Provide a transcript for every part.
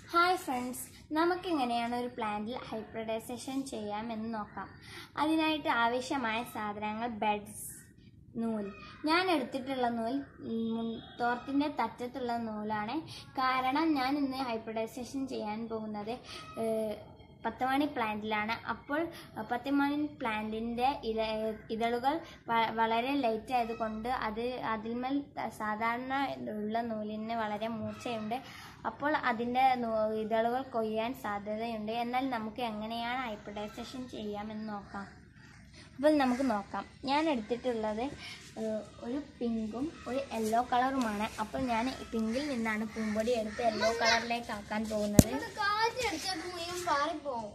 hi friends നമുക്കെങ്ങനെയാണ് ഒരു പ്ലാന്റിൽ hybridisation ചെയ്യാമെന്ന് നോക്കാം അതിനായിട്ട് ആവശ്യമായ സാധനങ്ങൾ ബെഡ്സ് നൂൽ ഞാൻ എടുത്തിട്ടുള്ള നൂൽ ഉം, തോർത്തിൻ്റെ തറ്റത്തുള്ള നൂലാണ് കാരണം ഞാൻ ഇന്ന് ഹൈബ്രിഡൈസേഷൻ ചെയ്യാൻ പോകുന്നത് ഏഹ്, പത്തുമണി പ്ലാന്റിലാണ് അപ്പോൾ പത്തുമണി പ്ലാന്റിൻ്റെ ഇല ഇതളുകൾ വ- വളരെ ലൈറ്റ് ആയതുകൊണ്ട് അത് അതിന്മേൽ സാധാരണ ഉള്ള നൂലിന് വളരെ മൂർച്ചയുണ്ട് അപ്പോൾ അതിൻ്റെ നൂ- ഇതളുകൾ കൊയ്യാൻ സാധ്യതയുണ്ട് എന്നാൽ നമുക്ക് എങ്ങനെയാണ് ഹൈബ്രിഡൈസേഷൻ ചെയ്യാമെന്ന് നോക്കാം അപ്പോൾ നമുക്ക് നോക്കാം ഞാൻ എടുത്തിട്ടുള്ളത് ഏഹ്, ഒരു പിങ്കും ഒരു യെല്ലോ കളറുമാണ് അപ്പോൾ ഞാൻ പിങ്കിൽ നിന്നാണ് പൂമ്പൊടി എടുത്ത് യെല്ലോ കളറിലേക്ക് ആക്കാൻ പോകുന്നത് കാറ്റടിച്ചാൽ മുഴുവൻ പാറിപ്പോവും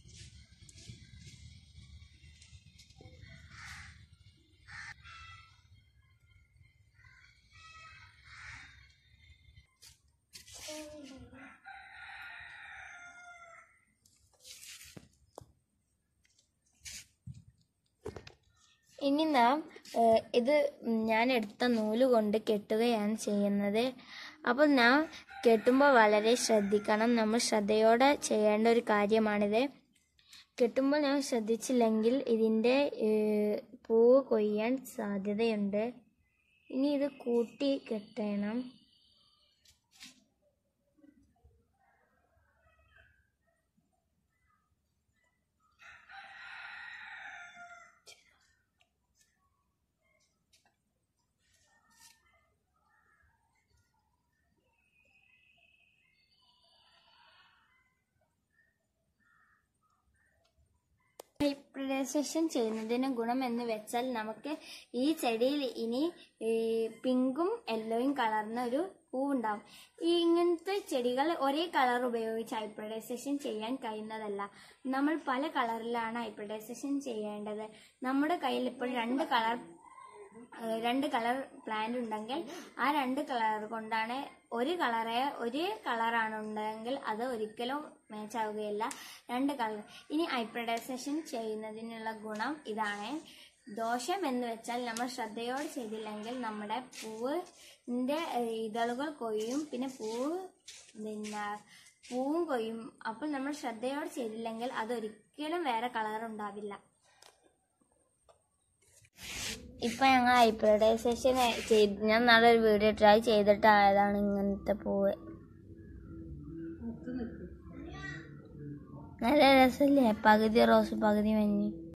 ഇനി നാം ഏഹ്, ഇത് ഞാൻ എടുത്ത നൂല് കൊണ്ട് കെട്ടുകയാണ് ചെയ്യുന്നത് അപ്പോൾ നാം കെട്ടുമ്പോൾ വളരെ ശ്രദ്ധിക്കണം നമ്മൾ ശ്രദ്ധയോടെ ചെയ്യേണ്ട ഒരു കാര്യമാണിത് കെട്ടുമ്പോൾ ഞാൻ ശ്രദ്ധിച്ചില്ലെങ്കിൽ ഇതിൻ്റെ ഏഹ്, പൂവ് കൊയ്യാൻ സാധ്യതയുണ്ട് ഇനി ഇത് കൂട്ടി കെട്ടണം ഹൈബ്രിഡൈസേഷൻ ചെയ്യുന്നതിന് ഗുണം എന്ന് വെച്ചാൽ നമുക്ക് ഈ ചെടിയിൽ ഇനി ഈ പിങ്കും യെല്ലോയും കളർന്ന ഒരു പൂവുണ്ടാവും ഈ ഇങ്ങനത്തെ ചെടികൾ ഒരേ കളർ ഉപയോഗിച്ച് ഹൈബ്രിഡൈസേഷൻ ചെയ്യാൻ കഴിയുന്നതല്ല നമ്മൾ പല കളറിലാണ് ഹൈബ്രിഡൈസേഷൻ ചെയ്യേണ്ടത് നമ്മുടെ കയ്യിൽ ഇപ്പോൾ രണ്ട് കളർ ഏഹ് രണ്ട് കളർ പ്ലാന്റ് ഉണ്ടെങ്കിൽ ആ രണ്ട് കളർ കൊണ്ടാണ് ഒരു കളറെ ഒരു കളറാണ് ഉണ്ടെങ്കിൽ അത് ഒരിക്കലും മാച്ച് ആവുകയില്ല രണ്ട് കളർ ഇനി ഹൈബ്രിഡൈസേഷൻ ചെയ്യുന്നതിനുള്ള ഗുണം ഇതാണ് ദോഷം എന്ന് വെച്ചാൽ നമ്മൾ ശ്രദ്ധയോടെ ചെയ്തില്ലെങ്കിൽ നമ്മുടെ പൂവിൻ്റെ ഇതളുകൾ കൊയ്യും പിന്നെ പൂവ് പിന്നെ പൂവും കൊയ്യും അപ്പോൾ നമ്മൾ ശ്രദ്ധയോടെ ചെയ്തില്ലെങ്കിൽ അതൊരിക്കലും വേറെ കളർ ഉണ്ടാവില്ല ഇപ്പൊ ഞങ്ങൾ ഹൈബ്രിഡൈസേഷൻ ചെയ്ത് ഞാൻ നാളെ ഒരു വീഡിയോ ട്രൈ ചെയ്തിട്ടായതാണ് ഇങ്ങനത്തെ പൂവ് നല്ല രസമില്ലേ പകുതി റോസ് പകുതി മഞ്ഞ്